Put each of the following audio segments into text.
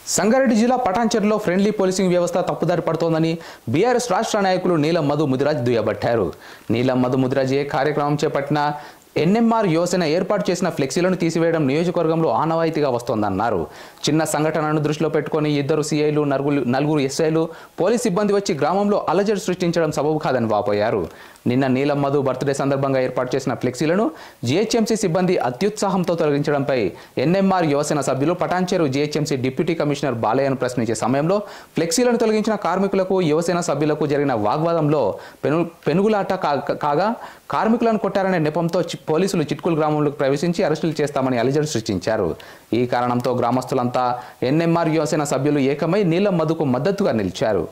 సంగారెడ్డి జిల్లా పటాన్చెరులో friendly policing వ్యవస్థ తప్పుదారి పడుతోందని బీఆర్ఎస్ రాష్ట్ర నాయకులు నీలం మధు ముదిరాజ్ దుయ్యబట్టారు నీలం మధు ముదిరాజ్ ఏ కార్యక్రమం చేపట్టినా ఎన్ఎంఆర్ యువసేన ఏర్పాటు చేసిన ఫ్లెక్సీలను తీసివేయడం నియోజకవర్గంలో ఆనవాయితీగా వస్తోందన్నారు చిన్న సంఘటనను దృష్టిలో పెట్టుకొని ఇద్దరు సీఐలు నలుగురు నలుగురు ఎస్ఐలు పోలీస్ సిబ్బంది వచ్చి గ్రామంలో అలజడి సృష్టించడం సబబు కాదని వాపోయారు నిన్న నీలం మధు బర్త్డే సందర్భంగా ఏర్పాటు చేసిన ఫ్లెక్సీలను జీహెచ్ఎంసీ సిబ్బంది అత్యుత్సాహంతో తొలగించడంపై ఎన్ఎంఆర్ యువసేన సభ్యులు పటాన్చేరు జీహెచ్ఎంసీ డిప్యూటీ కమిషనర్ బాలయ్యను ప్రశ్నించే సమయంలో ఫ్లెక్సీలను తొలగించిన కార్మికులకు యువసేన సభ్యులకు జరిగిన వాగ్వాదంలో పెను పెనుగులాట కా- కాగా కార్మికులను కొట్టారనే నెపంతో చి- పోలీసులు చిట్కుల్ గ్రామంలోకి ప్రవేశించి అరెస్టులు చేస్తామని అలిజడి సృష్టించారు ఈ కారణంతో గ్రామస్తులంతా ఎన్ఎంఆర్ యువసేన సభ్యులు ఏకమై నీలం మధుకు మద్దతుగా నిలిచారు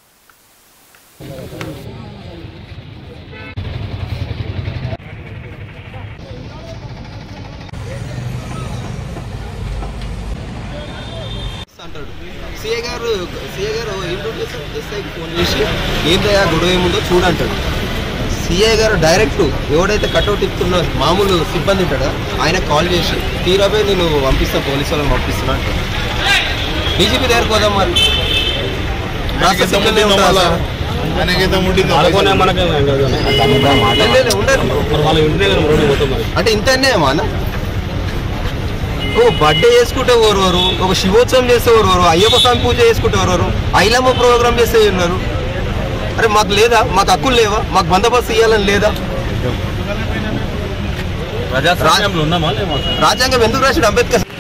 అంటాడు సీఏ గారు సీఏ గారు ఏం డ్యూటీ చేస్తారు ఎస్ఐకి ఫోన్ చేసి ఏంటయ్యా గొడవ ఏముందో చూడంటాడు సీఏ గారు డైరెక్ట్ ఎవడైతే కట్అవుట్ ఇస్తున్న మామూలు సిబ్బంది ఉంటాడో ఆయన కాల్ చేసి తీరాపై నేను పంపిస్తాను పోలీసు వాళ్ళని పంపిస్తున్నా అంటాడు డీజీపీ దగ్గరికి పోదాం మరి ప్రాసెస్ ఇక్కడనే ఉంటుందా సార్? ఆయనకైతే ముట్టిందో అనుకునే మనకి లేదు, లేదు, ఉండరు మరి వాళ్ళ ఇంటినే కదా రోడ్డు పోతాం మరి అంటే ఇంతనే అన్న ఓ బర్త్డే చేసుకుంటే ఎవరెవరు ఒక శివోత్సవం చేస్తే ఎవరెవరు అయ్యప్ప స్వామి పూజ చేసుకుంటే ఎవరెవరు ఐలమ్మ ప్రోగ్రామ్ చేస్తే ఉన్నారు అరే మాకు లేదా మాకు హక్కులు లేవా మాకు బందోబస్తు ఇవ్వాలని లేదా ప్రజాస్వామ్యంలో ఉన్నామా లేమా రాజ్యాంగం ఎందుకు రాశాడు అంబేద్కర్